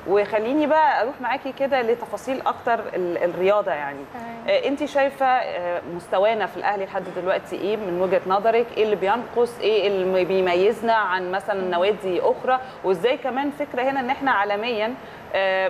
وخليني بقى اروح معاكي كده لتفاصيل اكتر ال- الرياضه يعني تمام. انت شايفه آه، مستوانا في الاهلي لحد دلوقتي ايه من وجهه نظرك ايه اللي بينقص ايه اللي بيميزنا عن مثلا نوادي اخرى وازاي كمان فكره هنا ان احنا عالميا آه،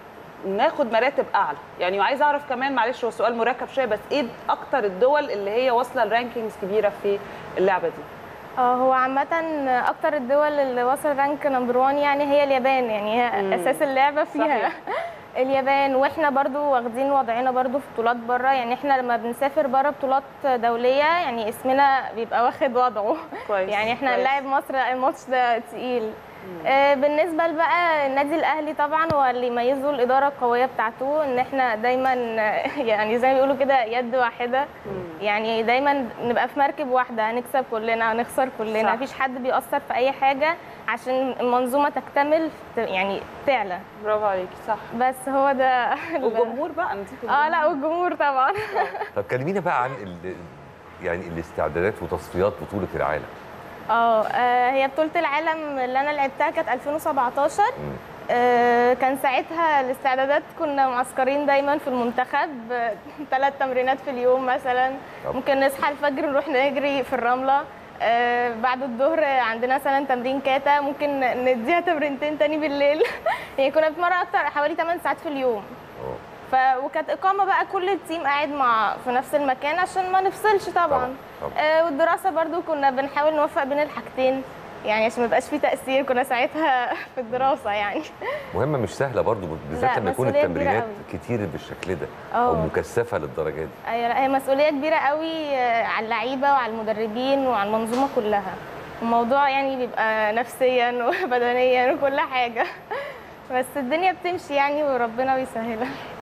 ناخد مراتب اعلى يعني وعايزه اعرف كمان معلش هو سؤال مركب شويه بس ايه اكتر الدول اللي هي واصله لرانكينجز كبيره في اللعبه دي اه هو عامة أكتر الدول اللي وصل رانك نمبر 1 يعني هي اليابان يعني هي مم. أساس اللعبة فيها صحيح. اليابان واحنا برضو واخدين وضعنا برضو في بطولات بره يعني احنا لما بنسافر بره بطولات دولية يعني اسمنا بيبقى واخد وضعه كويس يعني احنا كويس. نلاعب مصر لا، الماتش ده تقيل آه، بالنسبة بقى النادي الأهلي طبعا هو اللي يميزه الإدارة القوية بتاعته إن احنا دايما آه، يعني زي ما بيقولوا كده يد واحدة يعني دايما نبقى في مركب واحدة هنكسب كلنا هنخسر كلنا صح. مفيش حد بيأثر في أي حاجة عشان المنظومة تكتمل ت- يعني تعلى برافو عليكي صح بس هو ده ال- والجمهور بقى نسيت اه لا والجمهور طبعا طب كلمينا بقى عن ال... يعني الاستعدادات وتصفيات بطوله العالم اه آه، هي بطولة العالم اللي أنا لعبتها كانت 2017 مم. آه، كان ساعتها الاستعدادات كنا معسكرين دايما في المنتخب ثلاث تمرينات في اليوم مثلا طب. ممكن نصحى الفجر نروح نجري في الرملة آه، بعد الظهر عندنا مثلا تمرين كاتا ممكن نديها تمرينتين تاني بالليل يعني كنا بنتمرن اكتر حوالي 8 ساعات في اليوم اه ف... وكانت اقامه بقى كل التيم قاعد مع في نفس المكان عشان ما نفصلش طبعا, طبعاً، طبعاً. آه والدراسه برضو كنا بنحاول نوفق بين الحاجتين يعني عشان ما يبقاش في تاثير كنا ساعتها في الدراسه يعني مهمه مش سهله برضو بالذات لا، لما يكون مسؤولية كبيرة التمرينات قوي. كتير بالشكل ده او اه. مكثفه للدرجه دي أيوة لا، هي مسؤوليه كبيره قوي آه، على اللعيبه وعلى المدربين وعلى المنظومه كلها الموضوع يعني بيبقى نفسيا وبدنيا وكل حاجه بس الدنيا بتمشي يعني وربنا بيسهلها